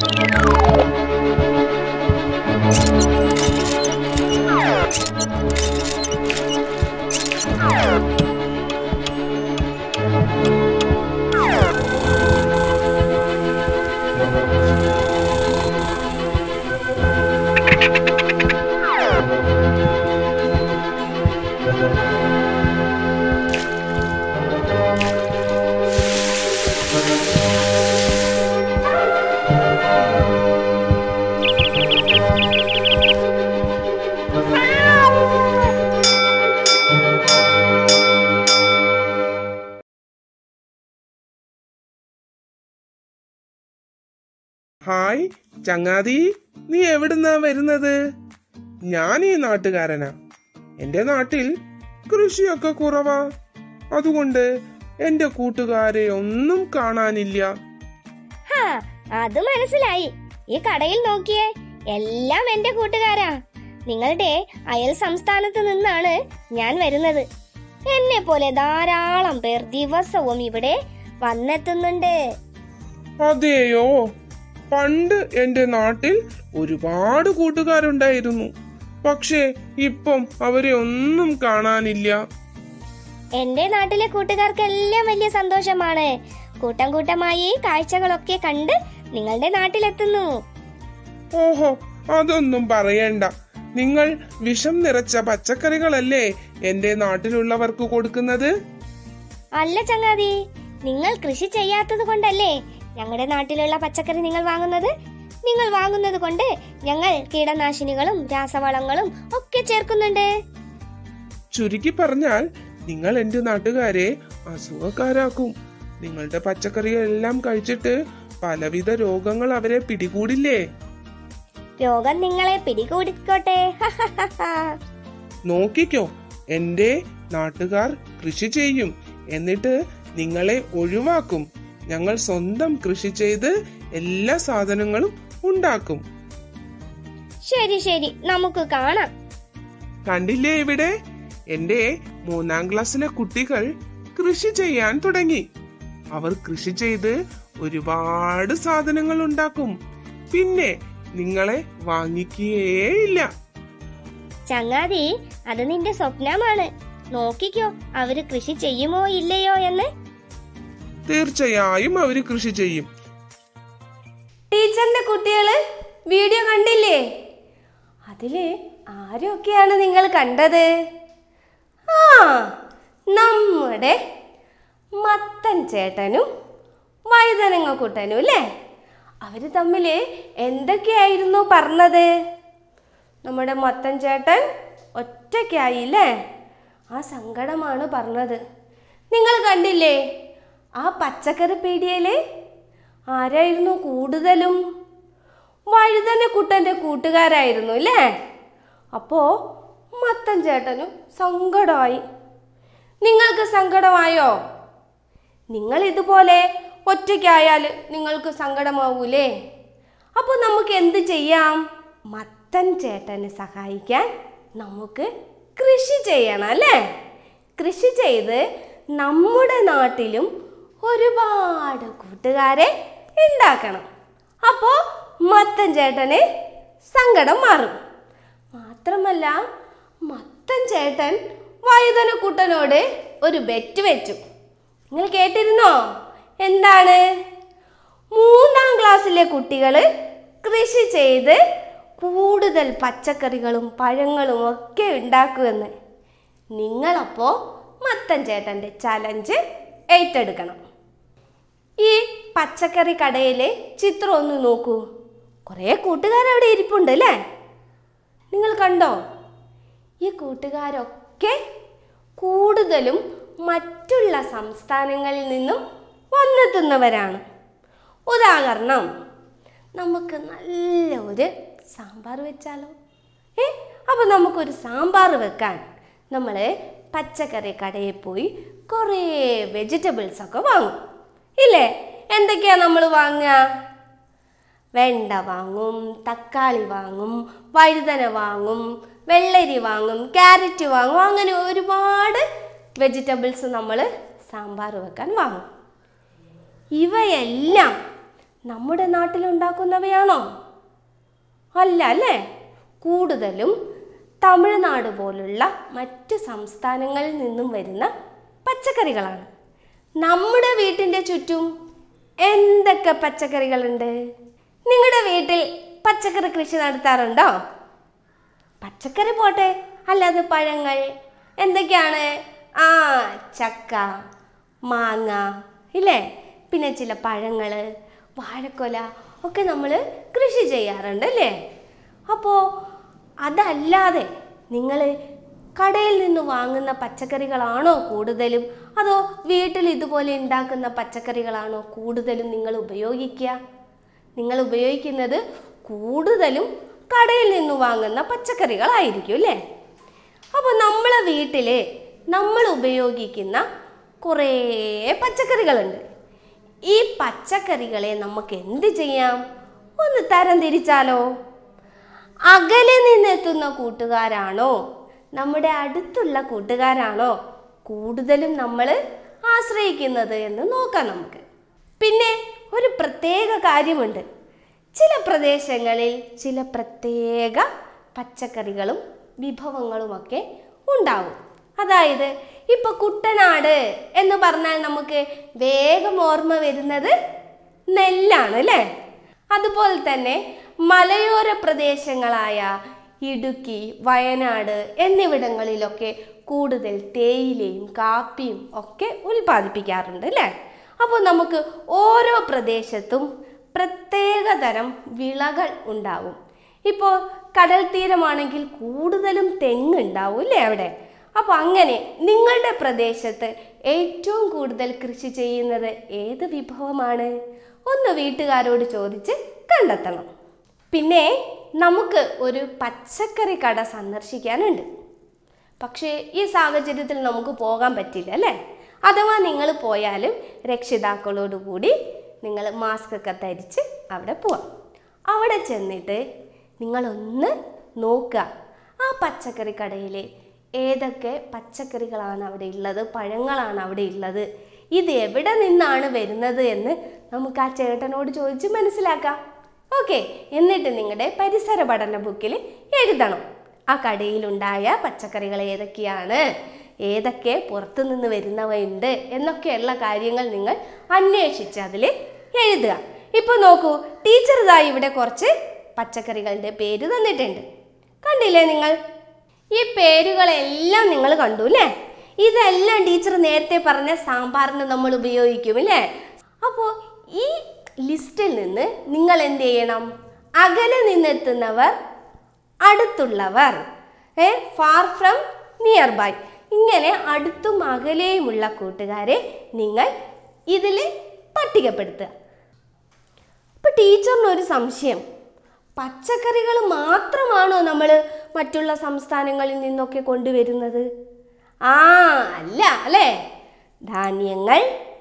Hi ചങ്ങാതി നീ എവിടുന്നാ വരുന്നത് ഞാൻ ഈ നാട്ടുകാരനാ എന്റെ നാട്ടിൽ കൃഷിയൊക്കെ കുറവാ അതുകൊണ്ട് എന്റെ കൂട്ടുകാരെ ഒന്നും കാണാനില്ല ഹാ അത് മനസ്സിലായി ഈ കടയിൽ നോക്കിയേ എല്ലാം എന്റെ കൂട്ടുകാരാ നിങ്ങളുടെ അയൽ സംസ്ഥാനത്ത് നിന്നാണ് ഞാൻ വരുന്നത് എന്നെ പോലെ ധാരാളം പേർ ദിവസവും ഇവിടെ വന്നെത്തുന്നുണ്ട് അതെയോ പണ്ട് എന്റെ നാട്ടിൽ ഒരുപാട് കൂട്ടുകാരുണ്ടായിരുന്നു പക്ഷേ ഇപ്പം അവരെ ഒന്നും കാണാനില്ല എന്റെ നാട്ടിലെ കൂട്ടുകാർക്കെല്ലാം വലിയ സന്തോഷമാണ് കൂട്ടം കൂട്ടമായി കാഴ്ചകളൊക്കെ കണ്ട് നിങ്ങളുടെ നാട്ടിലെത്തുന്നു ഓഹോ അതൊന്നും പറയണ്ട നിങ്ങൾ വിഷം നിറച്ച പച്ചക്കറികളല്ലേ എന്റെ നാട്ടിലുള്ളവർക്ക് കൊടുക്കുന്നത് അല്ല ചങ്ങാതി നിങ്ങൾ കൃഷി ചെയ്യാത്തത് കൊണ്ടല്ലേ ഞങ്ങളുടെ നാട്ടിലുള്ള പച്ചക്കറി നിങ്ങൾ വാങ്ങുന്നത് നിങ്ങൾ വാങ്ങുന്നത് കൊണ്ട് ഞങ്ങൾ കീടനാശിനികളും രാസവളങ്ങളും ഒക്കെ ചേർക്കുന്നുണ്ട് ചുരുക്കി പറഞ്ഞാൽ നിങ്ങൾ എന്റെ നാട്ടുകാരെ അസുഖക്കാരാക്കും നിങ്ങളുടെ പച്ചക്കറികളെല്ലാം കഴിച്ചിട്ട് പലവിധ രോഗങ്ങൾ അവരെ പിടികൂടില്ലേ രോഗം നിങ്ങളെ പിടികൂടിക്കോട്ടെ നോക്കിക്കോ എന്റെ നാട്ടുകാർ കൃഷി ചെയ്യും എന്നിട്ട് നിങ്ങളെ ഒഴിവാക്കും ഞങ്ങൾ സ്വന്തം കൃഷി ചെയ്ത് എല്ലാ സാധനങ്ങളും ഉണ്ടാക്കും ശരി ശരി നമുക്ക് കാണാം കണ്ടില്ലേ ഇവിടെ എന്റെ മൂന്നാം ക്ലാസ്സിലെ കുട്ടികൾ കൃഷി ചെയ്യാൻ തുടങ്ങി അവർ കൃഷി ചെയ്ത് ഒരുപാട് സാധനങ്ങൾ ഉണ്ടാക്കും പിന്നെ നിങ്ങളെ വാങ്ങിക്കുകയേയില്ല ചങ്ങാതി അത് നിന്റെ സ്വപ്നമാണ് നോക്കിക്കോ അവര് കൃഷി ചെയ്യുമോ ഇല്ലയോ എന്ന് തീർച്ചയായും അവര് കൃഷി ചെയ്യും ടീച്ചറിന്റെ കുട്ടികള് വീഡിയോ കണ്ടില്ലേ അതില് ആരൊക്കെയാണ് നിങ്ങൾ കണ്ടത് ആ നമ്മുടെ മത്തൻ ചേട്ടനും വഴുതനങ്ങ കുട്ടനും അല്ലേ അവര് തമ്മിൽ എന്തൊക്കെയായിരുന്നു പറഞ്ഞത് നമ്മുടെ മത്തൻ ചേട്ടൻ ഒറ്റയ്ക്കായില്ലേ ആ സങ്കടമാണ് പറഞ്ഞത് നിങ്ങൾ കണ്ടില്ലേ ആ പച്ചക്കറി പീടിയയിൽ ആരായിരുന്നു കൂടുതലും വഴുതനക്കുട്ടൻ്റെ കൂട്ടുകാരായിരുന്നു അല്ലേ അപ്പോൾ മത്തൻ ചേട്ടനും സങ്കടമായി നിങ്ങൾക്ക് സങ്കടമായോ നിങ്ങൾ ഇതുപോലെ ഒറ്റയ്ക്കായാൽ നിങ്ങൾക്ക് സങ്കടമാവൂലേ അപ്പോൾ നമുക്ക് എന്ത് ചെയ്യാം മത്തൻ ചേട്ടനെ സഹായിക്കാൻ നമുക്ക് കൃഷി ചെയ്യണം അല്ലേ കൃഷി ചെയ്ത് നമ്മുടെ നാട്ടിലും ഒരുപാട് കൂട്ടുകാരെ ഉണ്ടാക്കണം അപ്പോൾ മത്തൻ ചേട്ടന് സങ്കടം മാറും മാത്രമല്ല മത്തൻ ചേട്ടൻ വഴുതനക്കുട്ടനോട് ഒരു ബെറ്റ് വെച്ചു നിങ്ങൾ കേട്ടിരുന്നോ എന്താണ് മൂന്നാം ക്ലാസ്സിലെ കുട്ടികൾ കൃഷി ചെയ്ത് കൂടുതൽ പച്ചക്കറികളും പഴങ്ങളും ഒക്കെ ഉണ്ടാക്കുമെന്ന് നിങ്ങളപ്പോൾ മത്തൻ ചേട്ടൻ്റെ ചലഞ്ച് ഏറ്റെടുക്കണം ഈ പച്ചക്കറി കടയിലെ ചിത്രം ഒന്ന് നോക്കൂ കുറേ കൂട്ടുകാരവിടെ ഇരിപ്പുണ്ട് അല്ലേ നിങ്ങൾ കണ്ടോ ഈ കൂട്ടുകാരൊക്കെ കൂടുതലും മറ്റുള്ള സംസ്ഥാനങ്ങളിൽ നിന്നും വന്നെത്തുന്നവരാണ് ഉദാഹരണം നമുക്ക് നല്ല ഒരു സാമ്പാർ വെച്ചാലോ ഏ അപ്പോൾ നമുക്കൊരു സാമ്പാർ വെക്കാൻ നമ്മൾ പച്ചക്കറി കടയിൽ പോയി കുറേ വെജിറ്റബിൾസ് ഒക്കെ വാങ്ങും ഇല്ലേ എന്തൊക്കെയാണ് നമ്മൾ വാങ്ങുക വെണ്ട വാങ്ങും തക്കാളി വാങ്ങും വഴുതന വാങ്ങും വെള്ളരി വാങ്ങും ക്യാരറ്റ് വാങ്ങും അങ്ങനെ ഒരുപാട് വെജിറ്റബിൾസ് നമ്മൾ സാമ്പാർ വെക്കാൻ വാങ്ങും ഇവയെല്ലാം നമ്മുടെ നാട്ടിലുണ്ടാക്കുന്നവയാണോ അല്ല അല്ലേ കൂടുതലും തമിഴ്നാട് പോലുള്ള മറ്റ് സംസ്ഥാനങ്ങളിൽ നിന്നും വരുന്ന പച്ചക്കറികളാണ് നമ്മുടെ വീട്ടിൻ്റെ ചുറ്റും എന്തൊക്കെ പച്ചക്കറികളുണ്ട് നിങ്ങളുടെ വീട്ടിൽ പച്ചക്കറി കൃഷി നടത്താറുണ്ടോ പച്ചക്കറി പോട്ടെ അല്ലാതെ പഴങ്ങൾ എന്തൊക്കെയാണ് ആ ചക്ക മാങ്ങ ഇല്ലേ പിന്നെ ചില പഴങ്ങൾ വാഴക്കൊല ഒക്കെ നമ്മൾ കൃഷി ചെയ്യാറുണ്ട് അല്ലേ അപ്പോൾ അതല്ലാതെ നിങ്ങൾ കടയിൽ നിന്ന് വാങ്ങുന്ന പച്ചക്കറികളാണോ കൂടുതലും അതോ വീട്ടിൽ ഇതുപോലെ ഉണ്ടാക്കുന്ന പച്ചക്കറികളാണോ കൂടുതലും നിങ്ങൾ ഉപയോഗിക്കുക നിങ്ങൾ ഉപയോഗിക്കുന്നത് കൂടുതലും കടയിൽ നിന്ന് വാങ്ങുന്ന പച്ചക്കറികളായിരിക്കും അല്ലേ അപ്പോൾ നമ്മളെ വീട്ടിൽ നമ്മൾ ഉപയോഗിക്കുന്ന കുറേ പച്ചക്കറികളുണ്ട് ഈ പച്ചക്കറികളെ നമുക്ക് എന്ത് ചെയ്യാം ഒന്ന് തരം തിരിച്ചാലോ അകലെ നിന്നെത്തുന്ന കൂട്ടുകാരാണോ നമ്മുടെ അടുത്തുള്ള കൂട്ടുകാരാണോ കൂടുതലും നമ്മൾ ആശ്രയിക്കുന്നത് എന്ന് നോക്കാം നമുക്ക് പിന്നെ ഒരു പ്രത്യേക കാര്യമുണ്ട് ചില പ്രദേശങ്ങളിൽ ചില പ്രത്യേക പച്ചക്കറികളും വിഭവങ്ങളുമൊക്കെ ഉണ്ടാവും അതായത് ഇപ്പൊ കുട്ടനാട് എന്ന് പറഞ്ഞാൽ നമുക്ക് വേഗം ഓർമ്മ വരുന്നത് നെല്ലാണ് അല്ലേ അതുപോലെ തന്നെ മലയോര പ്രദേശങ്ങളായ ഇടുക്കി വയനാട് എന്നിവിടങ്ങളിലൊക്കെ കൂടുതൽ തേയിലയും കാപ്പിയും ഒക്കെ ഉൽപ്പാദിപ്പിക്കാറുണ്ട് അല്ലേ അപ്പോൾ നമുക്ക് ഓരോ പ്രദേശത്തും പ്രത്യേക തരം വിളകൾ ഉണ്ടാവും ഇപ്പോൾ കടൽ തീരമാണെങ്കിൽ കൂടുതലും തെങ്ങ് ഉണ്ടാവും അല്ലേ അവിടെ അപ്പോൾ അങ്ങനെ നിങ്ങളുടെ പ്രദേശത്ത് ഏറ്റവും കൂടുതൽ കൃഷി ചെയ്യുന്നത് ഏത് വിഭവമാണ് ഒന്ന് വീട്ടുകാരോട് ചോദിച്ച് കണ്ടെത്തണം പിന്നെ നമുക്ക് ഒരു പച്ചക്കറി കട സന്ദർശിക്കാനുണ്ട് പക്ഷേ ഈ സാഹചര്യത്തിൽ നമുക്ക് പോകാൻ പറ്റില്ല അല്ലേ അഥവാ നിങ്ങൾ പോയാലും രക്ഷിതാക്കളോടുകൂടി നിങ്ങൾ മാസ്ക് ഒക്കെ ധരിച്ച് അവിടെ പോവാം അവിടെ ചെന്നിട്ട് നിങ്ങളൊന്ന് നോക്കുക ആ പച്ചക്കറി കടയിൽ ഏതൊക്കെ പച്ചക്കറികളാണ് അവിടെ ഉള്ളത് പഴങ്ങളാണ് അവിടെ ഉള്ളത് ഇത് എവിടെ നിന്നാണ് വരുന്നത് എന്ന് നമുക്ക് ആ ചേട്ടനോട് ചോദിച്ച് മനസ്സിലാക്കാം ഓക്കെ എന്നിട്ട് നിങ്ങളുടെ പരിസര പഠന ബുക്കിൽ എഴുതണം ആ കടയിലുണ്ടായ പച്ചക്കറികൾ ഏതൊക്കെയാണ് ഏതൊക്കെ പുറത്തു നിന്ന് വരുന്നവയുണ്ട് എന്നൊക്കെയുള്ള കാര്യങ്ങൾ നിങ്ങൾ അന്വേഷിച്ച് അതിൽ എഴുതുക ഇപ്പോൾ നോക്കൂ ടീച്ചർ ഇതാ ഇവിടെ കുറച്ച് പച്ചക്കറികളുടെ പേര് തന്നിട്ടുണ്ട് കണ്ടില്ലേ നിങ്ങൾ ഈ പേരുകളെല്ലാം നിങ്ങൾ കണ്ടു അല്ലേ ഇതെല്ലാം ടീച്ചർ നേരത്തെ പറഞ്ഞ സാമ്പാറിന് നമ്മൾ ഉപയോഗിക്കും അല്ലേ അപ്പോൾ ഈ ലിസ്റ്റിൽ നിന്ന് നിങ്ങൾ എന്ത് ചെയ്യണം അകലെ നിന്നെത്തുന്നവർ അടുത്തുള്ളവർ ഏ ഫാർ ഫ്രം നിയർ ബൈ ഇങ്ങനെ അടുത്തും അകലെയുമുള്ള കൂട്ടുകാരെ നിങ്ങൾ ഇതിൽ പട്ടികപ്പെടുത്തുക ഇപ്പൊ ടീച്ചറിന് ഒരു സംശയം പച്ചക്കറികൾ മാത്രമാണോ നമ്മൾ മറ്റുള്ള സംസ്ഥാനങ്ങളിൽ നിന്നൊക്കെ കൊണ്ടുവരുന്നത് ആ അല്ല അല്ലേ ധാന്യങ്ങൾ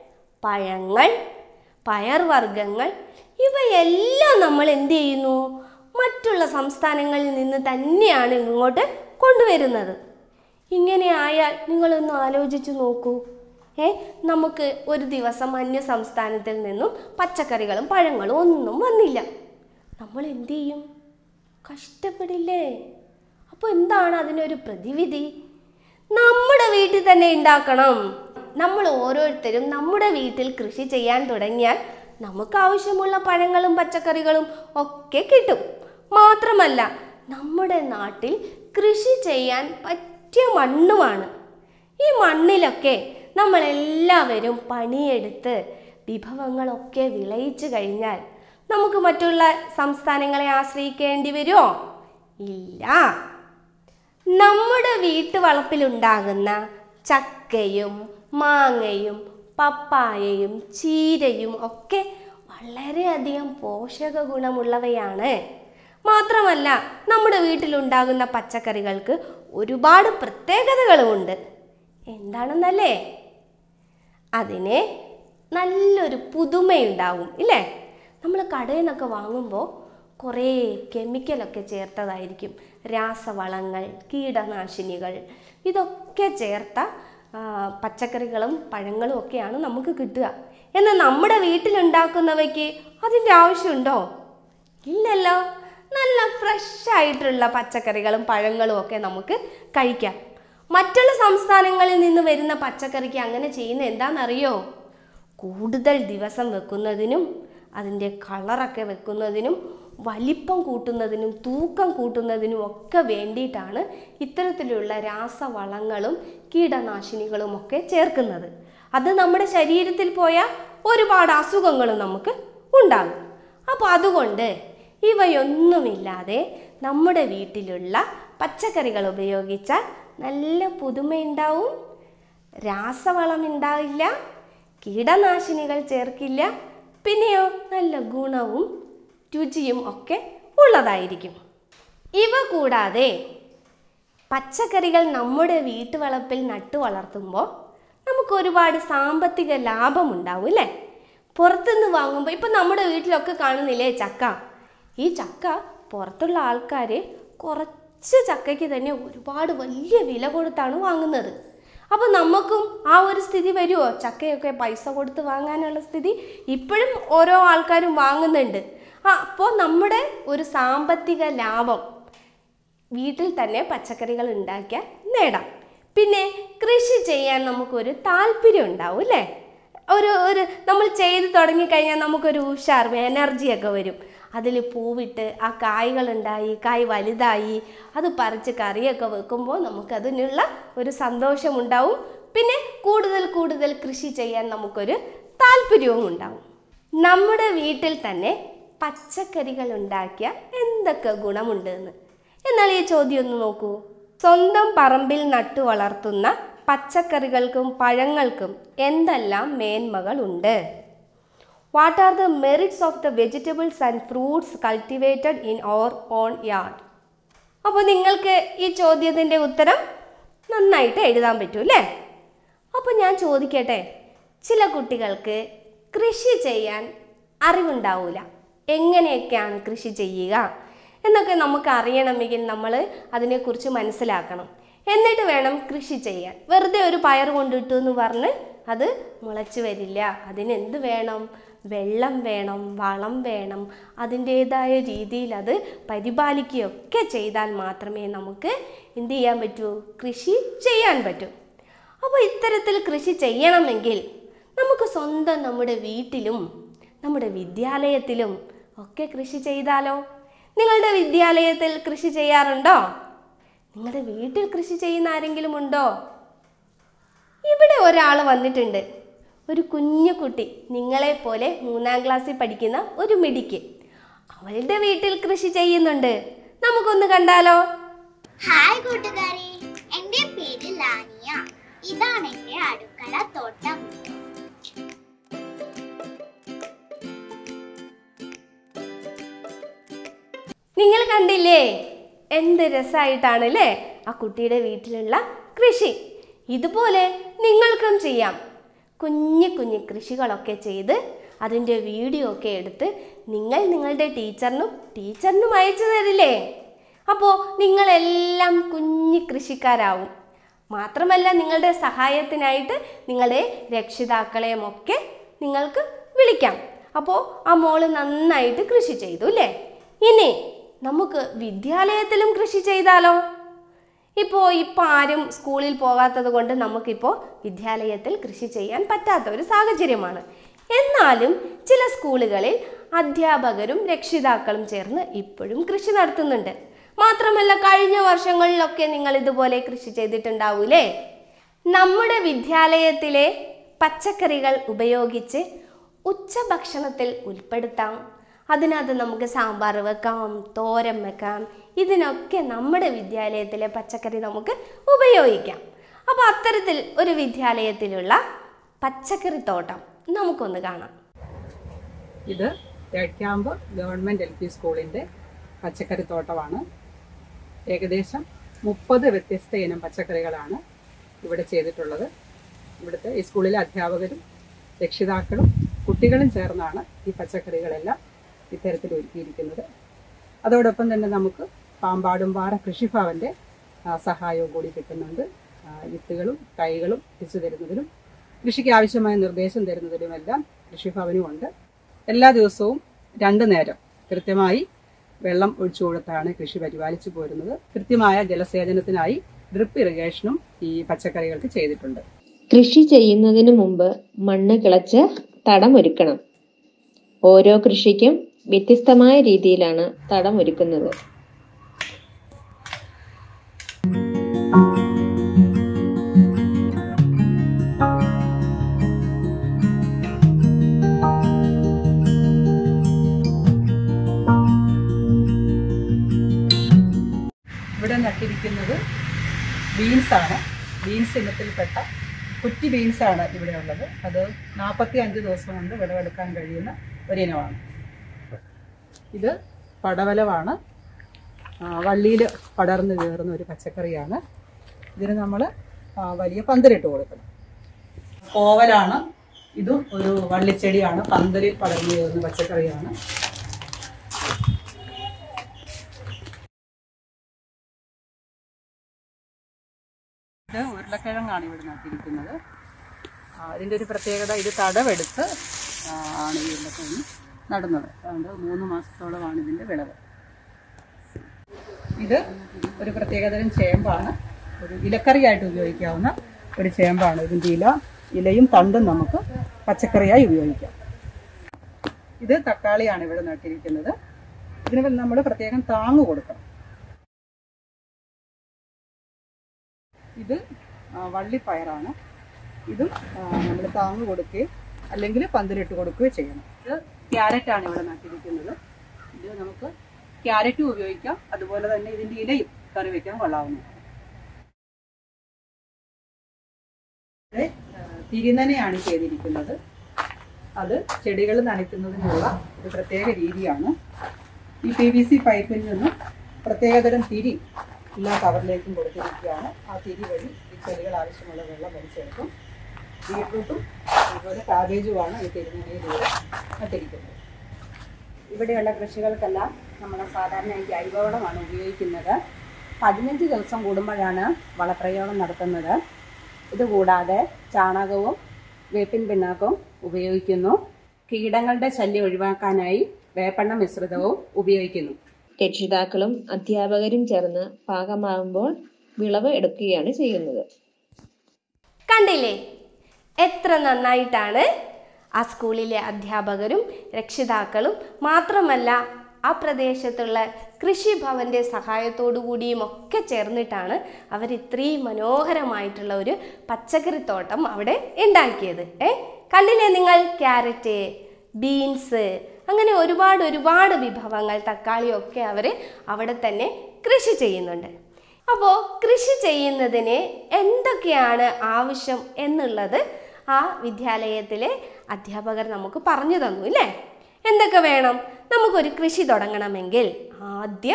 പഴങ്ങൾ പയർവർഗ്ഗങ്ങൾ ഇവയെല്ലാം നമ്മൾ എന്ത് ചെയ്യുന്നു മറ്റുള്ള സംസ്ഥാനങ്ങളിൽ നിന്ന് തന്നെയാണ് ഇങ്ങോട്ട് കൊണ്ടുവരുന്നത് ഇങ്ങനെ ആയാൽ നിങ്ങളൊന്ന് ആലോചിച്ച് നോക്കൂ ഏ നമുക്ക് ഒരു ദിവസം അന്യ സംസ്ഥാനത്തിൽ നിന്നും പച്ചക്കറികളും പഴങ്ങളും ഒന്നും വന്നില്ല നമ്മൾ എന്ത് ചെയ്യും കഷ്ടപ്പെടില്ലേ അപ്പോൾ എന്താണ് അതിനൊരു പ്രതിവിധി നമ്മുടെ വീട്ടിൽ തന്നെ ഉണ്ടാക്കണം നമ്മൾ ഓരോരുത്തരും നമ്മുടെ വീട്ടിൽ കൃഷി ചെയ്യാൻ തുടങ്ങിയാൽ നമുക്ക് ആവശ്യമുള്ള പഴങ്ങളും പച്ചക്കറികളും ഒക്കെ കിട്ടും മാത്രമല്ല നമ്മുടെ നാട്ടിൽ കൃഷി ചെയ്യാൻ പറ്റിയ മണ്ണുമാണ് ഈ മണ്ണിലൊക്കെ നമ്മളെല്ലാവരും പണിയെടുത്ത് വിഭവങ്ങളൊക്കെ വിളയിച്ചു കഴിഞ്ഞാൽ നമുക്ക് മറ്റുള്ള സംസ്ഥാനങ്ങളെ ആശ്രയിക്കേണ്ടി വരുമോ ഇല്ല നമ്മുടെ വീട്ടുവളപ്പിലുണ്ടാകുന്ന ചക്കയും മാങ്ങയും പപ്പായയും ചീരയും ഒക്കെ വളരെയധികം പോഷക ഗുണമുള്ളവയാണ് മാത്രമല്ല നമ്മുടെ വീട്ടിലുണ്ടാകുന്ന പച്ചക്കറികൾക്ക് ഒരുപാട് പ്രത്യേകതകളുമുണ്ട് എന്താണെന്നല്ലേ അതിന് നല്ലൊരു പുതുമയുണ്ടാവും ഇല്ലേ നമ്മൾ കടയിൽ നിന്നൊക്കെ വാങ്ങുമ്പോൾ കുറേ കെമിക്കലൊക്കെ ചേർത്തതായിരിക്കും രാസവളങ്ങൾ കീടനാശിനികൾ ഇതൊക്കെ ചേർത്ത ആ, പച്ചക്കറികളും പഴങ്ങളും ഒക്കെയാണ് നമുക്ക് കിട്ടുക എന്നാൽ നമ്മുടെ വീട്ടിലുണ്ടാക്കുന്നവയ്ക്ക് അതിൻ്റെ ആവശ്യമുണ്ടോ ഇല്ലല്ലോ നല്ല ഫ്രഷ് ആയിട്ടുള്ള പച്ചക്കറികളും പഴങ്ങളും ഒക്കെ നമുക്ക് കഴിക്കാം മറ്റുള്ള സംസ്ഥാനങ്ങളിൽ നിന്ന് വരുന്ന പച്ചക്കറിക്ക് അങ്ങനെ ചെയ്യുന്ന എന്താണെന്നറിയോ കൂടുതൽ ദിവസം വെക്കുന്നതിനും അതിൻ്റെ കളറൊക്കെ വെക്കുന്നതിനും വലിപ്പം കൂട്ടുന്നതിനും തൂക്കം കൂട്ടുന്നതിനും ഒക്കെ വേണ്ടിയിട്ടാണ് ഇത്തരത്തിലുള്ള രാസവളങ്ങളും കീടനാശിനികളും ഒക്കെ ചേർക്കുന്നത് അത് നമ്മുടെ ശരീരത്തിൽ പോയാൽ ഒരുപാട് അസുഖങ്ങളും നമുക്ക് ഉണ്ടാകും അപ്പോൾ അതുകൊണ്ട് ഇവയൊന്നുമില്ലാതെ നമ്മുടെ വീട്ടിലുള്ള പച്ചക്കറികൾ ഉപയോഗിച്ചാൽ നല്ല പുതുമയുണ്ടാവും രാസവളം ഉണ്ടാവില്ല കീടനാശിനികൾ ചേർക്കില്ല പിന്നെയോ നല്ല ഗുണവും രുചിയും ഒക്കെ ഉള്ളതായിരിക്കും ഇവ കൂടാതെ പച്ചക്കറികൾ നമ്മുടെ വീട്ടുവളപ്പിൽ നട്ടു വളർത്തുമ്പോൾ നമുക്ക് ഒരുപാട് സാമ്പത്തിക ലാഭം ഉണ്ടാവും അല്ലേ പുറത്തുനിന്ന് വാങ്ങുമ്പോൾ ഇപ്പം നമ്മുടെ വീട്ടിലൊക്കെ കാണുന്നില്ലേ ചക്ക ഈ ചക്ക പുറത്തുള്ള ആൾക്കാർ കുറച്ച് ചക്കയ്ക്ക് തന്നെ ഒരുപാട് വലിയ വില കൊടുത്താണ് വാങ്ങുന്നത് അപ്പോൾ നമുക്കും ആ ഒരു സ്ഥിതി വരുമോ ചക്കയൊക്കെ പൈസ കൊടുത്ത് വാങ്ങാനുള്ള സ്ഥിതി ഇപ്പോഴും ഓരോ ആൾക്കാരും വാങ്ങുന്നുണ്ട് ആ അപ്പോൾ നമ്മുടെ ഒരു സാമ്പത്തിക ലാഭം വീട്ടിൽ തന്നെ പച്ചക്കറികൾ ഉണ്ടാക്കിയാൽ നേടാം പിന്നെ കൃഷി ചെയ്യാൻ നമുക്കൊരു താല്പര്യം ഉണ്ടാവും അല്ലേ ഒരു ഒരു നമ്മൾ ചെയ്ത് തുടങ്ങിക്കഴിഞ്ഞാൽ നമുക്കൊരു ഉഷാർ എനർജിയൊക്കെ വരും അതിൽ പൂവിട്ട് ആ കായ്കളുണ്ടായി കായ് വലുതായി അത് പറിച്ച് കറിയൊക്കെ വെക്കുമ്പോൾ നമുക്കതിനുള്ള ഒരു സന്തോഷമുണ്ടാവും പിന്നെ കൂടുതൽ കൂടുതൽ കൃഷി ചെയ്യാൻ നമുക്കൊരു താല്പര്യവും ഉണ്ടാവും നമ്മുടെ വീട്ടിൽ തന്നെ പച്ചക്കറികൾ ഉണ്ടാക്കിയ എന്തൊക്കെ ഗുണമുണ്ട് എന്ന് എന്നാൽ ഈ ചോദ്യം ഒന്ന് നോക്കൂ സ്വന്തം പറമ്പിൽ നട്ടു വളർത്തുന്ന പച്ചക്കറികൾക്കും പഴങ്ങൾക്കും എന്തെല്ലാം മേന്മകളുണ്ട് what are the merits of the vegetables and fruits cultivated in our own yard അപ്പോൾ നിങ്ങൾക്ക് ഈ ചോദ്യത്തിൻ്റെ ഉത്തരം നന്നായിട്ട് എഴുതാൻ പറ്റും അല്ലേ അപ്പോൾ ഞാൻ ചോദിക്കട്ടെ ചില കുട്ടികൾക്ക് കൃഷി ചെയ്യാൻ അറിവുണ്ടാവില്ല എങ്ങനെയൊക്കെയാണ് കൃഷി ചെയ്യുക എന്നൊക്കെ നമുക്ക് അറിയണമെങ്കിൽ നമ്മൾ അതിനെക്കുറിച്ച് മനസ്സിലാക്കണം എന്നിട്ട് വേണം കൃഷി ചെയ്യാൻ വെറുതെ ഒരു പയർ കൊണ്ടിട്ടു എന്ന് പറഞ്ഞ് അത് മുളച്ചു വരില്ല അതിനെന്ത് വേണം വെള്ളം വേണം വളം വേണം അതിൻ്റേതായ രീതിയിൽ അത് പരിപാലിക്കുകയൊക്കെ ചെയ്താൽ മാത്രമേ നമുക്ക് എന്ത് ചെയ്യാൻ പറ്റൂ കൃഷി ചെയ്യാൻ പറ്റൂ അപ്പോൾ ഇത്തരത്തിൽ കൃഷി ചെയ്യണമെങ്കിൽ നമുക്ക് സ്വന്തം നമ്മുടെ വീട്ടിലും നമ്മുടെ വിദ്യാലയത്തിലും ഒക്കെ കൃഷി ചെയ്താലോ നിങ്ങളുടെ വിദ്യാലയത്തിൽ കൃഷി ചെയ്യാറുണ്ടോ നിങ്ങളുടെ വീട്ടിൽ കൃഷി ചെയ്യുന്ന ആരെങ്കിലും ഉണ്ടോ ഇവിടെ ഒരാൾ വന്നിട്ടുണ്ട് ഒരു കുഞ്ഞു കുട്ടി നിങ്ങളെപ്പോലെ മൂന്നാം ക്ലാസ്സിൽ പഠിക്കുന്ന ഒരു മിടിക്ക് അവളുടെ വീട്ടിൽ കൃഷി ചെയ്യുന്നുണ്ട് നമുക്കൊന്ന് കണ്ടാലോ ഹായ് കൂട്ടുകാരെ എന്റെ പേര് ലാനിയ ഇതാണ് എന്റെ അടുക്കള തോട്ടം നിങ്ങൾ കണ്ടില്ലേ എന്ത് രസമായിട്ടാണ് അല്ലേ ആ കുട്ടിയുടെ വീട്ടിലുള്ള കൃഷി ഇതുപോലെ നിങ്ങൾക്കും ചെയ്യാം കുഞ്ഞു കുഞ്ഞു കൃഷികളൊക്കെ ചെയ്ത് അതിൻ്റെ വീഡിയോ ഒക്കെ എടുത്ത് നിങ്ങൾ നിങ്ങളുടെ ടീച്ചറിനും ടീച്ചറിനും അയച്ചു തരില്ലേ അപ്പോൾ നിങ്ങളെല്ലാം കുഞ്ഞു കൃഷിക്കാരാവും മാത്രമല്ല നിങ്ങളുടെ സഹായത്തിനായിട്ട് നിങ്ങളുടെ രക്ഷിതാക്കളെയും ഒക്കെ നിങ്ങൾക്ക് വിളിക്കാം അപ്പോൾ ആ മോള് നന്നായിട്ട് കൃഷി ചെയ്തു അല്ലേ ഇനി നമുക്ക് വിദ്യാലയത്തിലും കൃഷി ചെയ്താലോ ഇപ്പോൾ ഇപ്പോൾ ആരും സ്കൂളിൽ പോകാത്തത് കൊണ്ട് നമുക്കിപ്പോൾ വിദ്യാലയത്തിൽ കൃഷി ചെയ്യാൻ പറ്റാത്ത ഒരു സാഹചര്യമാണ് എന്നാലും ചില സ്കൂളുകളിൽ അധ്യാപകരും രക്ഷിതാക്കളും ചേർന്ന് ഇപ്പോഴും കൃഷി നടത്തുന്നുണ്ട് മാത്രമല്ല കഴിഞ്ഞ വർഷങ്ങളിലൊക്കെ നിങ്ങൾ ഇതുപോലെ കൃഷി ചെയ്തിട്ടുണ്ടാവൂലേ നമ്മുടെ വിദ്യാലയത്തിലെ പച്ചക്കറികൾ ഉപയോഗിച്ച് ഉച്ചഭക്ഷണത്തിൽ ഉൾപ്പെടുത്താം അതിനകത്ത് നമുക്ക് സാമ്പാർ വെക്കാം തോരൻ വെക്കാം ഇതിനൊക്കെ നമ്മുടെ വിദ്യാലയത്തിലെ പച്ചക്കറി നമുക്ക് ഉപയോഗിക്കാം അപ്പോൾ അത്തരത്തിൽ ഒരു വിദ്യാലയത്തിലുള്ള പച്ചക്കറി തോട്ടം നമുക്കൊന്ന് കാണാം ഇത് തേക്യാമ്പ് ഗവൺമെൻറ് എൽ പി സ്കൂളിൻ്റെ പച്ചക്കറി തോട്ടമാണ് ഏകദേശം മുപ്പത് വ്യത്യസ്ത ഇനം പച്ചക്കറികളാണ് ഇവിടെ ചെയ്തിട്ടുള്ളത് ഇവിടുത്തെ ഈ സ്കൂളിലെ അധ്യാപകരും രക്ഷിതാക്കളും കുട്ടികളും ചേർന്നാണ് ഈ പച്ചക്കറികളെല്ലാം ഇത്തരത്തിൽ ഒരുക്കിയിരിക്കുന്നത് അതോടൊപ്പം തന്നെ നമുക്ക് പാമ്പാടുംപാറ കൃഷിഭവൻ്റെ ആ, സഹായവും കൂടി കിട്ടുന്നുണ്ട് ആ, വിത്തുകളും തൈകളും എത്തിച്ചു തരുന്നതിനും കൃഷിക്ക് ആവശ്യമായ നിർദ്ദേശം തരുന്നതിനുമെല്ലാം കൃഷിഭവനും ഉണ്ട് എല്ലാ ദിവസവും രണ്ടു നേരം കൃത്യമായി വെള്ളം ഒഴിച്ചു കൊടുത്താണ് കൃഷി പരിപാലിച്ചു പോരുന്നത് കൃത്യമായ ജലസേചനത്തിനായി ഡ്രിപ്പ് ഇറിഗേഷനും ഈ പച്ചക്കറികൾക്ക് ചെയ്തിട്ടുണ്ട് കൃഷി ചെയ്യുന്നതിന് മുമ്പ് മണ്ണ് കിളച്ച് തടമൊരുക്കണം ഓരോ കൃഷിക്കും വ്യത്യസ്തമായ രീതിയിലാണ് തടമൊരുക്കുന്നത് ഇവിടെ നട്ടിരിക്കുന്നത് ബീൻസ് ആണ് ബീൻസ് ഇനത്തിൽപ്പെട്ട കുറ്റി ബീൻസ് ആണ് ഇവിടെ ഉള്ളത് അത് നാൽപ്പത്തി അഞ്ച് ദിവസം കൊണ്ട് വിളവെടുക്കാൻ കഴിയുന്ന ഒരിനമാണ് ഇത് പടവലമാണ് വള്ളിയിൽ പടർന്നു കയറുന്ന ഒരു പച്ചക്കറിയാണ് ഇതിന് നമ്മൾ വലിയ പന്തലിട്ട് കൊടുക്കണം കോവലാണ് ഇതും ഒരു വള്ളിച്ചെടിയാണ് പന്തലിൽ പടർന്നു കയറുന്ന പച്ചക്കറിയാണ് ഇത് ഉരുളക്കിഴങ്ങാണ് ഇവിടെ നട്ടിരിക്കുന്നത് ആ, ഇതിൻ്റെ ഒരു പ്രത്യേകത ഇത് തടവെടുത്ത് ആ, ആണ് ഈ ഉരുളക്കിഴങ്ങ് നടുന്നത് അതുകൊണ്ട് മൂന്ന് മാസത്തോളമാണ് ഇതിൻ്റെ വിളവ് ഇത് ഒരു പ്രത്യേകതരം ചേമ്പാണ് ഒരു ഇലക്കറിയായിട്ട് ഉപയോഗിക്കാവുന്ന ഒരു ചേമ്പാണ് ഇതിൻ്റെ ഇല ഇലയും തണ്ടും നമുക്ക് പച്ചക്കറിയായി ഉപയോഗിക്കാം ഇത് തക്കാളിയാണ് ഇവിടെ നട്ടിരിക്കുന്നത് ഇതിന് നമ്മൾ പ്രത്യേകം താങ്ങ് കൊടുക്കണം ഇത് ആ, വള്ളിപ്പയറാണ് ഇതും നമ്മൾ താങ്ങ് കൊടുക്കുകയും അല്ലെങ്കിൽ പന്തലിട്ട് കൊടുക്കുകയോ ചെയ്യണം ഇത് ക്യാരറ്റാണ് ഇവിടെ നട്ടിരിക്കുന്നത് ഇത് നമുക്ക് ക്യാരറ്റും ഉപയോഗിക്കാം അതുപോലെ തന്നെ ഇതിൻ്റെ ഇലയും കറി വയ്ക്കാൻ കൊള്ളാവുന്നതാണ് ഇവിടെ ആ, തിരിനനയാണ് ചെയ്തിരിക്കുന്നത് അത് ചെടികൾ നനയ്ക്കുന്നതിനുള്ള ഒരു പ്രത്യേക രീതിയാണ് ഈ പി വി സി പൈപ്പിൽ നിന്നും പ്രത്യേകതരം തിരി എല്ലാ കവറിലേക്കും കൊടുത്തിരിക്കുകയാണ് ആ തിരി വഴി ഈ ചെടികൾ ആവശ്യമുള്ള വെള്ളം വലിച്ചെടുക്കും ബീട്രൂട്ടും അതുപോലെ കാബേജുമാണ് ഈ തിരുനനയിലൂടെ നട്ടിരിക്കുന്നത് ഇവിടെയുള്ള കൃഷികൾക്കെല്ലാം നമ്മൾ സാധാരണ ജൈവവളമാണ് ഉപയോഗിക്കുന്നത് പതിനഞ്ച് ദിവസം കൂടുമ്പോഴാണ് വളപ്രയോഗം നടത്തുന്നത് ഇതുകൂടാതെ ചാണകവും വേപ്പിൻ പിണ്ണാക്കും ഉപയോഗിക്കുന്നു കീടങ്ങളുടെ ശല്യം ഒഴിവാക്കാനായി വേപ്പെണ്ണ മിശ്രിതവും ഉപയോഗിക്കുന്നു രക്ഷിതാക്കളും അധ്യാപകരും ചേർന്ന് പാകമാകുമ്പോൾ വിളവ് എടുക്കുകയാണ് ചെയ്യുന്നത് കണ്ടില്ലേ എത്ര നന്നായിട്ടാണ് ആ സ്കൂളിലെ അധ്യാപകരും രക്ഷിതാക്കളും മാത്രമല്ല ആ പ്രദേശത്തുള്ള കൃഷിഭവന്റെ സഹായത്തോടു കൂടിയും ഒക്കെ ചേർന്നിട്ടാണ് അവർ ഇത്രയും മനോഹരമായിട്ടുള്ള ഒരു പച്ചക്കറിത്തോട്ടം അവിടെ ഉണ്ടാക്കിയത് ഏ കണ്ടില്ലേ നിങ്ങൾ ക്യാരറ്റ് ബീൻസ് അങ്ങനെ ഒരുപാട് ഒരുപാട് വിഭവങ്ങൾ തക്കാളിയൊക്കെ അവർ അവിടെ തന്നെ കൃഷി ചെയ്യുന്നുണ്ട് അപ്പോൾ കൃഷി ചെയ്യുന്നതിന് എന്തൊക്കെയാണ് ആവശ്യം എന്നുള്ളത് ആ വിദ്യാലയത്തിലെ അധ്യാപകർ നമുക്ക് പറഞ്ഞു തന്നു ഇല്ലേ എന്തൊക്കെ വേണം നമുക്കൊരു കൃഷി തുടങ്ങണമെങ്കിൽ ആദ്യം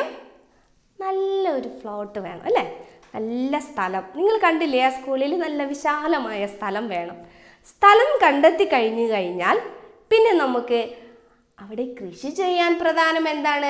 നല്ലൊരു ഫ്ലോട്ട് വേണം അല്ലേ നല്ല സ്ഥലം നിങ്ങൾ കണ്ടില്ലേ ആ സ്കൂളിൽ നല്ല വിശാലമായ സ്ഥലം വേണം സ്ഥലം കണ്ടെത്തി കഴിഞ്ഞു കഴിഞ്ഞാൽ പിന്നെ നമുക്ക് അവിടെ കൃഷി ചെയ്യാൻ പ്രധാനം എന്താണ്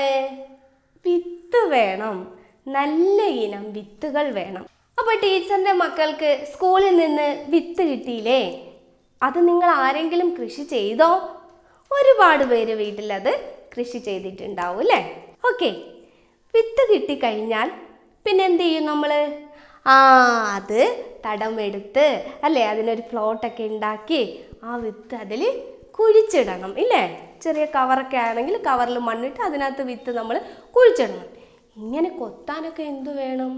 വിത്ത് വേണം നല്ല ഇനം വിത്തുകൾ വേണം അപ്പോൾ ടീച്ചറിൻ്റെ മക്കൾക്ക് സ്കൂളിൽ നിന്ന് വിത്ത് കിട്ടിയില്ലേ അത് നിങ്ങൾ ആരെങ്കിലും കൃഷി ചെയ്തോ ഒരുപാട് പേര് വീട്ടിലത് കൃഷി ചെയ്തിട്ടുണ്ടാവും അല്ലേ ഓക്കെ വിത്ത് കിട്ടിക്കഴിഞ്ഞാൽ പിന്നെ എന്ത് ചെയ്യും നമ്മൾ ആ അത് തടമെടുത്ത് അല്ലേ അതിനൊരു ഫ്ലോട്ടൊക്കെ ഉണ്ടാക്കി ആ വിത്ത് അതിൽ കുഴിച്ചിടണം ഇല്ലേ ചെറിയ കവറൊക്കെ ആണെങ്കിൽ കവറിൽ മണ്ണിട്ട് അതിനകത്ത് വിത്ത് നമ്മൾ കുഴിച്ചിടണം ഇങ്ങനെ കൊത്താനൊക്കെ എന്തു വേണം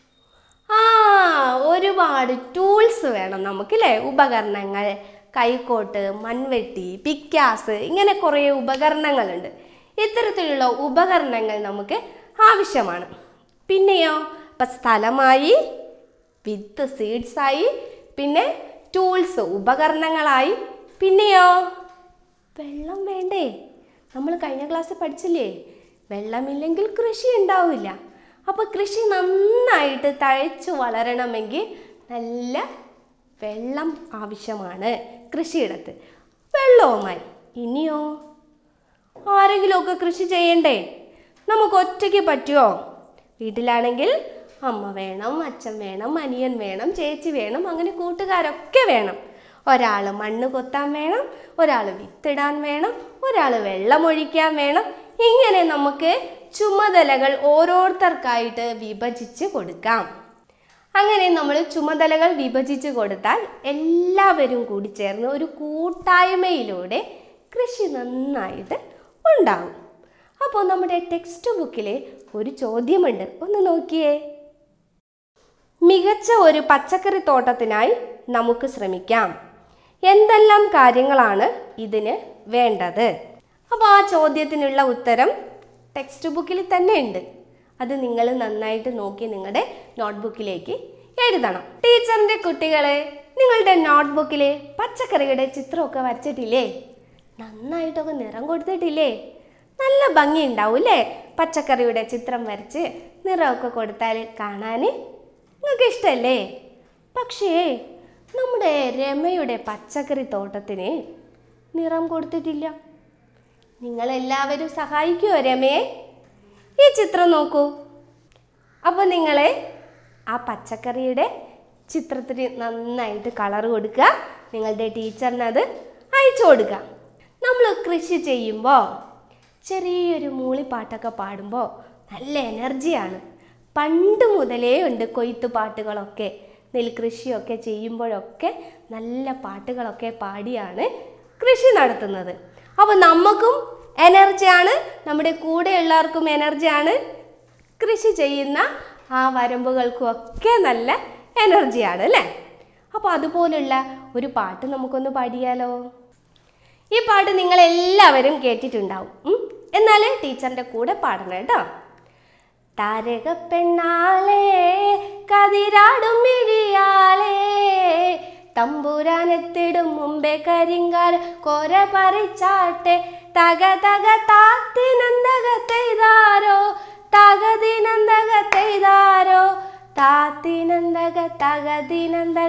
ആ ഒരുപാട് ടൂൾസ് വേണം നമുക്കില്ലേ ഉപകരണങ്ങൾ കൈക്കോട്ട് മൺവെട്ടി പിക്കാസ് ഇങ്ങനെ കുറേ ഉപകരണങ്ങളുണ്ട് ഇത്തരത്തിലുള്ള ഉപകരണങ്ങൾ നമുക്ക് ആവശ്യമാണ് പിന്നെയോ ഇപ്പം സ്ഥലമായി വിത്ത് സീഡ്സായി പിന്നെ ടൂൾസ് ഉപകരണങ്ങളായി പിന്നെയോ വെള്ളം വേണ്ടേ നമ്മൾ കഴിഞ്ഞ ക്ലാസ്സിൽ പഠിച്ചില്ലേ വെള്ളമില്ലെങ്കിൽ കൃഷി ഉണ്ടാവില്ല അപ്പോൾ കൃഷി നന്നായിട്ട് തഴച്ചു വളരണമെങ്കിൽ നല്ല വെള്ളം ആവശ്യമാണ് കൃഷിയിടത്ത് വെള്ളവുമായി ഇനിയോ ആരെങ്കിലുമൊക്കെ കൃഷി ചെയ്യണ്ടേ നമുക്ക് ഒറ്റയ്ക്ക് പറ്റുമോ വീട്ടിലാണെങ്കിൽ അമ്മ വേണം അച്ഛൻ വേണം അനിയൻ വേണം ചേച്ചി വേണം അങ്ങനെ കൂട്ടുകാരൊക്കെ വേണം ഒരാൾ മണ്ണ് കൊത്താൻ വേണം ഒരാൾ വിത്തിടാൻ വേണം ഒരാൾ വെള്ളമൊഴിക്കാൻ വേണം ഇങ്ങനെ നമുക്ക് ചുമതലകൾ ഓരോരുത്തർക്കായിട്ട് വിഭജിച്ച് കൊടുക്കാം അങ്ങനെ നമ്മൾ ചുമതലകൾ വിഭജിച്ച് കൊടുത്താൽ എല്ലാവരും കൂടി ചേർന്ന് ഒരു കൂട്ടായ്മയിലൂടെ കൃഷി നന്നായിട്ട് ഉണ്ടാകും അപ്പോൾ നമ്മുടെ ടെക്സ്റ്റ് ബുക്കിൽ ഒരു ചോദ്യമുണ്ട് ഒന്ന് നോക്കിയേ മികച്ച ഒരു പച്ചക്കറി തോട്ടത്തിനായി നമുക്ക് ശ്രമിക്കാം എന്തെല്ലാം കാര്യങ്ങളാണ് ഇതിന് വേണ്ടത് അപ്പോൾ ആ ചോദ്യത്തിനുള്ള ഉത്തരം ടെക്സ്റ്റ് ബുക്കിൽ തന്നെ ഉണ്ട് അത് നിങ്ങൾ നന്നായിട്ട് നോക്കി നിങ്ങളുടെ നോട്ട്ബുക്കിലേക്ക് എഴുതണം ടീച്ചറിൻ്റെ കുട്ടികളെ നിങ്ങളുടെ നോട്ട്ബുക്കിൽ പച്ചക്കറിയുടെ ചിത്രമൊക്കെ വരച്ചിട്ടില്ലേ നന്നായിട്ടൊക്കെ നിറം കൊടുത്തിട്ടില്ലേ നല്ല ഭംഗി ഉണ്ടാവും അല്ലേ പച്ചക്കറിയുടെ ചിത്രം വരച്ച് നിറമൊക്കെ കൊടുത്താൽ കാണാൻ നിങ്ങൾക്ക് ഇഷ്ടമല്ലേ പക്ഷേ നമ്മുടെ രമയുടെ പച്ചക്കറി തോട്ടത്തിന് നിറം കൊടുത്തിട്ടില്ല നിങ്ങളെല്ലാവരും സഹായിക്കുമോ രമയെ ഈ ചിത്രം നോക്കൂ അപ്പോൾ നിങ്ങൾ ആ പച്ചക്കറിയുടെ ചിത്രത്തിന് നന്നായിട്ട് കളർ കൊടുക്കുക നിങ്ങളുടെ ടീച്ചറിന് അത് അയച്ചു കൊടുക്കുക നമ്മൾ കൃഷി ചെയ്യുമ്പോൾ ചെറിയൊരു മൂളിപ്പാട്ടൊക്കെ പാടുമ്പോൾ നല്ല എനർജിയാണ് പണ്ട് മുതലേ ഉണ്ട് കൊയ്ത്ത് പാട്ടുകളൊക്കെ നെൽകൃഷിയൊക്കെ ചെയ്യുമ്പോഴൊക്കെ നല്ല പാട്ടുകളൊക്കെ പാടിയാണ് കൃഷി നടത്തുന്നത് അപ്പോൾ നമുക്കും എനർജിയാണ് നമ്മുടെ കൂടെയുള്ളവർക്കും എനർജിയാണ് കൃഷി ചെയ്യുന്ന ആ വരമ്പുകൾക്കും ഒക്കെ നല്ല എനർജിയാണ് അല്ലേ അപ്പോൾ അതുപോലുള്ള ഒരു പാട്ട് നമുക്കൊന്ന് പാടിയാലോ ഈ പാട്ട് നിങ്ങൾ എല്ലാവരും കേട്ടിട്ടുണ്ടാവും ഉം? എന്നാൽ ടീച്ചറിൻ്റെ കൂടെ പാടണം കേട്ടോ താരക പെണ്ണാളേ കതിരാടും മിഴിയാളേ തമ്പുരാനെത്തിടും മുമ്പേ കരിങ്കാൽ കൊര പറിച്ചാട്ടെ തക തക താത്തിനന്തകത്തെയ്താരോ തകതിനന്തകത്തെയ്താരോ താത്തിനന്തക തകതിനന്തക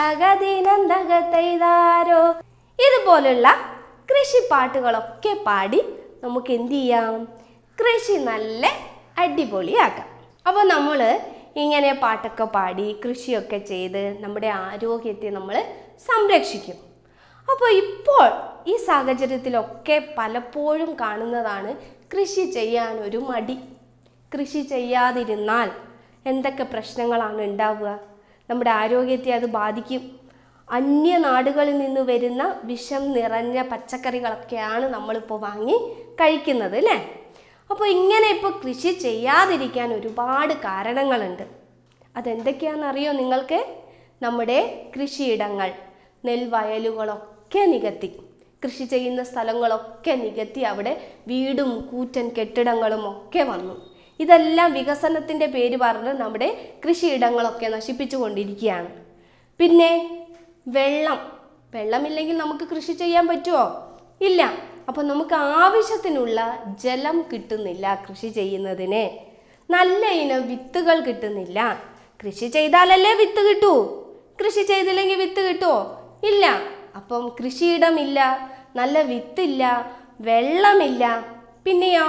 തകതിനന്തകത്തെയ്താരോ ഇതുപോലുള്ള കൃഷിപ്പാട്ടുകളൊക്കെ പാടി നമുക്ക് എന്ത് ചെയ്യാം കൃഷി നല്ല അടിപൊളിയാക്കാം അപ്പോൾ നമ്മൾ ഇങ്ങനെ പാട്ടൊക്കെ പാടി കൃഷിയൊക്കെ ചെയ്ത് നമ്മുടെ ആരോഗ്യത്തെ നമ്മൾ സംരക്ഷിക്കും അപ്പോൾ ഇപ്പോൾ ഈ സാഹചര്യത്തിലൊക്കെ പലപ്പോഴും കാണുന്നതാണ് കൃഷി ചെയ്യാൻ ഒരു മടി കൃഷി ചെയ്യാതിരുന്നാൽ എന്തൊക്കെ പ്രശ്നങ്ങളാണ് ഉണ്ടാവുക നമ്മുടെ ആരോഗ്യത്തെ അത് ബാധിക്കും അന്യ നാടുകളിൽ നിന്ന് വരുന്ന വിഷം നിറഞ്ഞ പച്ചക്കറികളൊക്കെയാണ് നമ്മളിപ്പോൾ വാങ്ങി കഴിക്കുന്നത് അല്ലേ അപ്പോൾ ഇങ്ങനെ ഇപ്പോൾ കൃഷി ചെയ്യാതിരിക്കാൻ ഒരുപാട് കാരണങ്ങളുണ്ട് അതെന്തൊക്കെയാണെന്നറിയോ നിങ്ങൾക്ക് നമ്മുടെ കൃഷിയിടങ്ങൾ നെൽവയലുകളൊക്കെ നികത്തി കൃഷി ചെയ്യുന്ന സ്ഥലങ്ങളൊക്കെ നികത്തി അവിടെ വീടും കൂറ്റൻ കെട്ടിടങ്ങളും ഒക്കെ വന്നു ഇതെല്ലാം വികസനത്തിൻ്റെ പേര് പറഞ്ഞ് നമ്മുടെ കൃഷിയിടങ്ങളൊക്കെ നശിപ്പിച്ചു കൊണ്ടിരിക്കുകയാണ് പിന്നെ വെള്ളം വെള്ളമില്ലെങ്കിൽ നമുക്ക് കൃഷി ചെയ്യാൻ പറ്റുമോ ഇല്ല അപ്പോൾ നമുക്ക് ആവശ്യത്തിനുള്ള ജലം കിട്ടുന്നില്ല കൃഷി ചെയ്യുന്നതിന് നല്ല ഇനം വിത്തുകൾ കിട്ടുന്നില്ല കൃഷി ചെയ്താലല്ലേ വിത്ത് കിട്ടൂ കൃഷി ചെയ്തില്ലെങ്കിൽ വിത്ത് കിട്ടുമോ ഇല്ല അപ്പം കൃഷിയിടമില്ല നല്ല വിത്തില്ല വെള്ളമില്ല പിന്നെയോ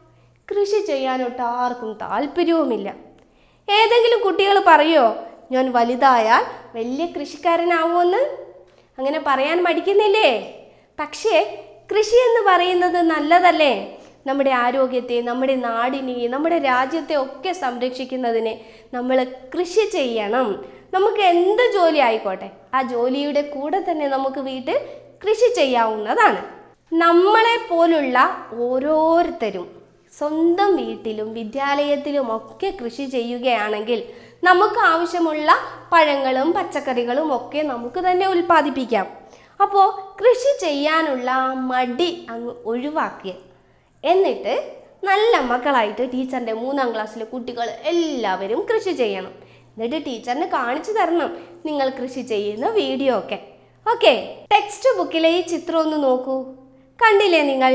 കൃഷി ചെയ്യാനൊട്ട് ആർക്കും താല്പര്യവുമില്ല ഏതെങ്കിലും കുട്ടികൾ പറയുമോ ഞാൻ വലുതായാൽ വലിയ കൃഷിക്കാരനാവുമെന്ന് അങ്ങനെ പറയാൻ മടിക്കുന്നില്ലേ പക്ഷേ കൃഷി എന്ന് പറയുന്നത് നല്ലതല്ലേ നമ്മുടെ ആരോഗ്യത്തെ നമ്മുടെ നാടിനെ നമ്മുടെ രാജ്യത്തെ ഒക്കെ സംരക്ഷിക്കുന്നതിന് നമ്മൾ കൃഷി ചെയ്യണം നമുക്ക് എന്ത് ജോലി ആയിക്കോട്ടെ ആ ജോലിയുടെ കൂടെ തന്നെ നമുക്ക് വീട്ടിൽ കൃഷി ചെയ്യാവുന്നതാണ് നമ്മളെ പോലുള്ള ഓരോരുത്തരും സ്വന്തം വീട്ടിലും വിദ്യാലയത്തിലും ഒക്കെ കൃഷി ചെയ്യുകയാണെങ്കിൽ നമുക്ക് ആവശ്യമുള്ള പഴങ്ങളും പച്ചക്കറികളും ഒക്കെ നമുക്ക് തന്നെ ഉൽപ്പാദിപ്പിക്കാം അപ്പോൾ കൃഷി ചെയ്യാനുള്ള ആ മടി അങ്ങ് ഒഴിവാക്കിയ എന്നിട്ട് നല്ല മക്കളായിട്ട് ടീച്ചറിൻ്റെ മൂന്നാം ക്ലാസ്സിലെ കുട്ടികൾ എല്ലാവരും കൃഷി ചെയ്യണം എന്നിട്ട് ടീച്ചറിന് കാണിച്ചു തരണം നിങ്ങൾ കൃഷി ചെയ്യുന്ന വീഡിയോ ഒക്കെ ഓക്കെ ടെക്സ്റ്റ് ബുക്കിലെ ഈ ചിത്രം ഒന്ന് നോക്കൂ കണ്ടില്ലേ നിങ്ങൾ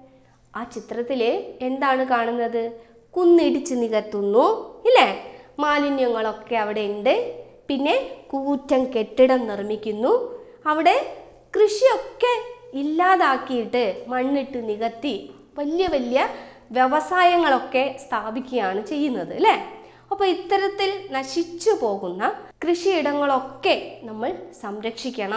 ആ ചിത്രത്തിൽ എന്താണ് കാണുന്നത് കുന്നിടിച്ച് നികത്തുന്നു ഇല്ലേ മാലിന്യങ്ങളൊക്കെ അവിടെ ഉണ്ട് പിന്നെ കൂറ്റൻ കെട്ടിടം നിർമ്മിക്കുന്നു അവിടെ കൃഷിയൊക്കെ ഇല്ലാതാക്കിയിട്ട് മണ്ണിട്ട് നികത്തി വലിയ വലിയ വ്യവസായങ്ങളൊക്കെ സ്ഥാപിക്കുകയാണ് ചെയ്യുന്നത് അല്ലേ അപ്പോൾ ഇത്തരത്തിൽ നശിച്ചു പോകുന്ന കൃഷിയിടങ്ങളൊക്കെ നമ്മൾ സംരക്ഷിക്കണം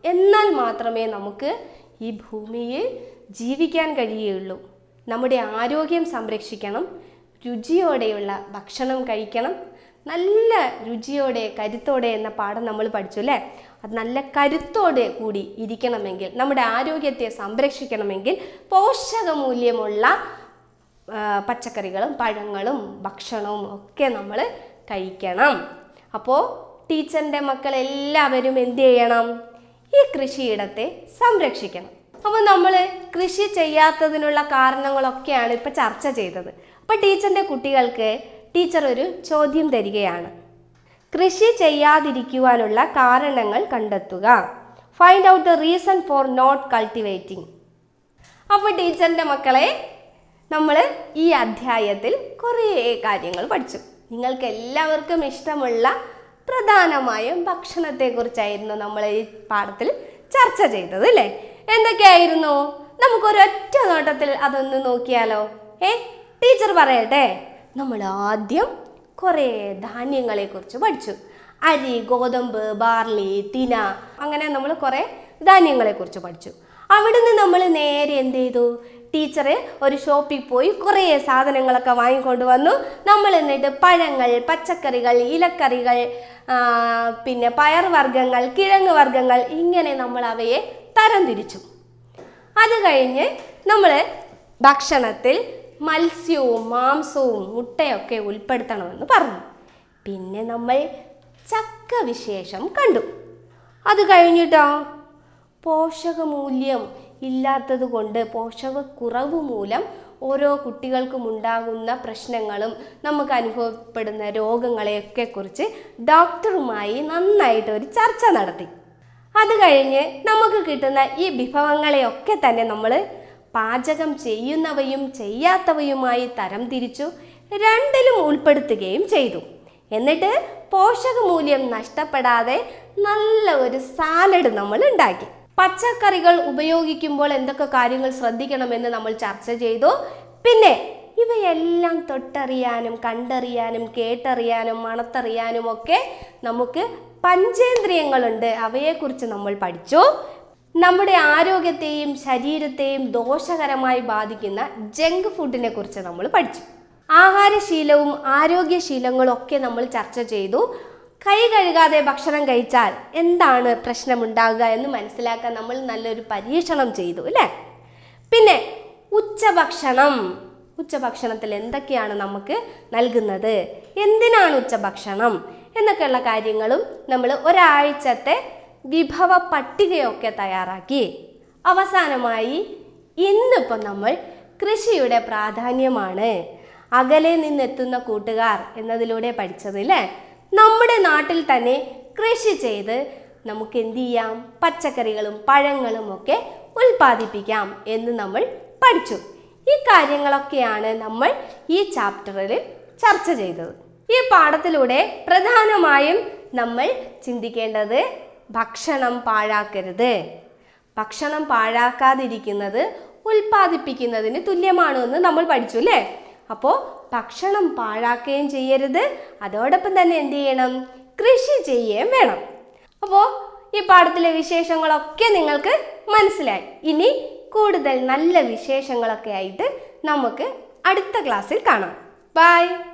എന്നാൽ മാത്രമേ നമുക്ക് ഈ ഭൂമിയിൽ ജീവിക്കാൻ കഴിയുകയുള്ളൂ നമ്മുടെ ആരോഗ്യം സംരക്ഷിക്കണം രുചിയോടെയുള്ള ഭക്ഷണം കഴിക്കണം നല്ല രുചിയോടെ കരുത്തോടെ എന്ന പാഠം നമ്മൾ പഠിച്ചു അല്ലേ അത് നല്ല കരുത്തോടെ കൂടി ഇരിക്കണമെങ്കിൽ നമ്മുടെ ആരോഗ്യത്തെ സംരക്ഷിക്കണമെങ്കിൽ പോഷകമൂല്യമുള്ള ആ, പച്ചക്കറികളും പഴങ്ങളും ഭക്ഷണവും ഒക്കെ നമ്മൾ കഴിക്കണം അപ്പോൾ ടീച്ചറിൻ്റെ മക്കൾ എല്ലാവരും എന്ത് ചെയ്യണം ഈ കൃഷിയിടത്തെ സംരക്ഷിക്കണം അപ്പോൾ നമ്മൾ കൃഷി ചെയ്യാത്തതിനുള്ള കാരണങ്ങളൊക്കെയാണ് ഇപ്പോൾ ചർച്ച ചെയ്തത് അപ്പോൾ ടീച്ചറിൻ്റെ കുട്ടികൾക്ക് ടീച്ചർ ഒരു ചോദ്യം തരികയാണ് കൃഷി ചെയ്യാതിരിക്കുവാനുള്ള കാരണങ്ങൾ കണ്ടെത്തുക find out the reason for not cultivating അപ്പോൾ ടീച്ചറിൻ്റെ മക്കളെ നമ്മൾ ഈ അധ്യായത്തിൽ കുറേ കാര്യങ്ങൾ പഠിച്ചു നിങ്ങൾക്ക് എല്ലാവർക്കും ഇഷ്ടമുള്ള പ്രധാനമായും ഭക്ഷണത്തെക്കുറിച്ചായിരുന്നു നമ്മൾ ഈ പാഠത്തിൽ ചർച്ച ചെയ്തത് അല്ലേ എന്തൊക്കെയായിരുന്നു നമുക്കൊരൊറ്റ നോട്ടത്തിൽ അതൊന്ന് നോക്കിയാലോ ഏ ടീച്ചർ പറയട്ടെ നമ്മൾ ആദ്യം കുറേ ധാന്യങ്ങളെക്കുറിച്ച് പഠിച്ചു അരി ഗോതമ്പ് ബാർലി തിന അങ്ങനെ നമ്മൾ കുറേ ധാന്യങ്ങളെക്കുറിച്ച് പഠിച്ചു അവിടുന്ന് നമ്മൾ നേരെ എന്ത് ചെയ്തു ടീച്ചർ ഒരു ഷോപ്പിൽ പോയി കുറേ സാധനങ്ങളൊക്കെ വാങ്ങിക്കൊണ്ട് വന്നു നമ്മൾ എന്നിട്ട് പഴങ്ങൾ പച്ചക്കറികൾ ഇലക്കറികൾ ആ, പിന്നെ പയർവർഗ്ഗങ്ങൾ കിഴങ്ങ് വർഗ്ഗങ്ങൾ ഇങ്ങനെ നമ്മൾ അവയെ തരംതിരിച്ചു അത് കഴിഞ്ഞ് നമ്മൾ ഭക്ഷണത്തിൽ മത്സ്യവും മാംസവും മുട്ടയൊക്കെ ഉൾപ്പെടുത്തണമെന്ന് പറഞ്ഞു പിന്നെ നമ്മൾ ചക്ക വിശേഷം കണ്ടു അത് കഴിഞ്ഞിട്ടോ പോഷകമൂല്യം ഇല്ലാത്തത് കൊണ്ട് പോഷകക്കുറവ് മൂലം ഓരോ കുട്ടികൾക്കും ഉണ്ടാകുന്ന പ്രശ്നങ്ങളും നമുക്ക് അനുഭവപ്പെടുന്ന രോഗങ്ങളെയൊക്കെ കുറിച്ച് ഡോക്ടറുമായി നന്നായിട്ട് ഒരു ചർച്ച നടത്തി അത് കഴിഞ്ഞ് നമുക്ക് കിട്ടുന്ന ഈ വിഭവങ്ങളെയൊക്കെ തന്നെ നമ്മൾ പാചകം ചെയ്യുന്നവയും ചെയ്യാത്തവയുമായി തരംതിരിച്ചു രണ്ടിലും ഉൾപ്പെടുത്തുകയും ചെയ്തു എന്നിട്ട് പോഷകമൂല്യം നഷ്ടപ്പെടാതെ നല്ല ഒരു സാലഡ് നമ്മൾ ഉണ്ടാക്കി പച്ചക്കറികൾ ഉപയോഗിക്കുമ്പോൾ എന്തൊക്കെ കാര്യങ്ങൾ ശ്രദ്ധിക്കണമെന്ന് നമ്മൾ ചർച്ച ചെയ്തു പിന്നെ ഇവയെല്ലാം തൊട്ടറിയാനും കണ്ടറിയാനും കേട്ടറിയാനും മണത്തറിയാനും ഒക്കെ നമുക്ക് പഞ്ചേന്ദ്രിയങ്ങളുണ്ട് അവയെക്കുറിച്ച് നമ്മൾ പഠിച്ചു നമ്മുടെ ആരോഗ്യത്തെയും ശരീരത്തെയും ദോഷകരമായി ബാധിക്കുന്ന ജങ്ക് ഫുഡിനെ കുറിച്ച് നമ്മൾ പഠിച്ചു ആഹാരശീലവും ആരോഗ്യശീലങ്ങളും ഒക്കെ നമ്മൾ ചർച്ച ചെയ്തു കൈ കഴുകാതെ ഭക്ഷണം കഴിച്ചാൽ എന്താണ് പ്രശ്നമുണ്ടാകുക എന്ന് മനസ്സിലാക്കാൻ നമ്മൾ നല്ലൊരു പരീക്ഷണം ചെയ്തു അല്ലേ പിന്നെ ഉച്ചഭക്ഷണം ഉച്ചഭക്ഷണത്തിൽ എന്തൊക്കെയാണ് നമുക്ക് നൽകുന്നത് എന്തിനാണ് ഉച്ചഭക്ഷണം എന്നൊക്കെയുള്ള കാര്യങ്ങളും നമ്മൾ ഒരാഴ്ചത്തെ വിഭവ പട്ടികയൊക്കെ തയ്യാറാക്കി അവസാനമായി ഇന്നിപ്പോൾ നമ്മൾ കൃഷിയുടെ പ്രാധാന്യമാണ് അകലെ നിന്നെത്തുന്ന കൂട്ടുകാർ എന്നതിലൂടെ പഠിച്ചത് അല്ലേ നമ്മുടെ നാട്ടിൽ തന്നെ കൃഷി ചെയ്ത് നമുക്ക് എന്ത് ചെയ്യാം പച്ചക്കറികളും പഴങ്ങളും ഒക്കെ ഉൽപ്പാദിപ്പിക്കാം എന്ന് നമ്മൾ പഠിച്ചു ഈ കാര്യങ്ങളൊക്കെയാണ് നമ്മൾ ഈ ചാപ്റ്ററിൽ ചർച്ച ചെയ്തത് ഈ പാഠത്തിലൂടെ പ്രധാനമായും നമ്മൾ ചിന്തിക്കേണ്ടത് ഭക്ഷണം പാഴാക്കരുത് ഭക്ഷണം പാഴാക്കാതിരിക്കുന്നത് ഉൽപ്പാദിപ്പിക്കുന്നതിന് തുല്യമാണ് എന്ന് നമ്മൾ പഠിച്ചു അല്ലേ അപ്പോൾ ഭക്ഷണം പാഴാക്കുകയും ചെയ്യരുത് അതോടൊപ്പം തന്നെ എന്ത് ചെയ്യണം കൃഷി ചെയ്യുകയും വേണം അപ്പോൾ ഈ പാഠത്തിലെ വിശേഷങ്ങളൊക്കെ നിങ്ങൾക്ക് മനസ്സിലായി ഇനി കൂടുതൽ നല്ല വിശേഷങ്ങളൊക്കെ ആയിട്ട് നമുക്ക് അടുത്ത ക്ലാസ്സിൽ കാണാം ബൈ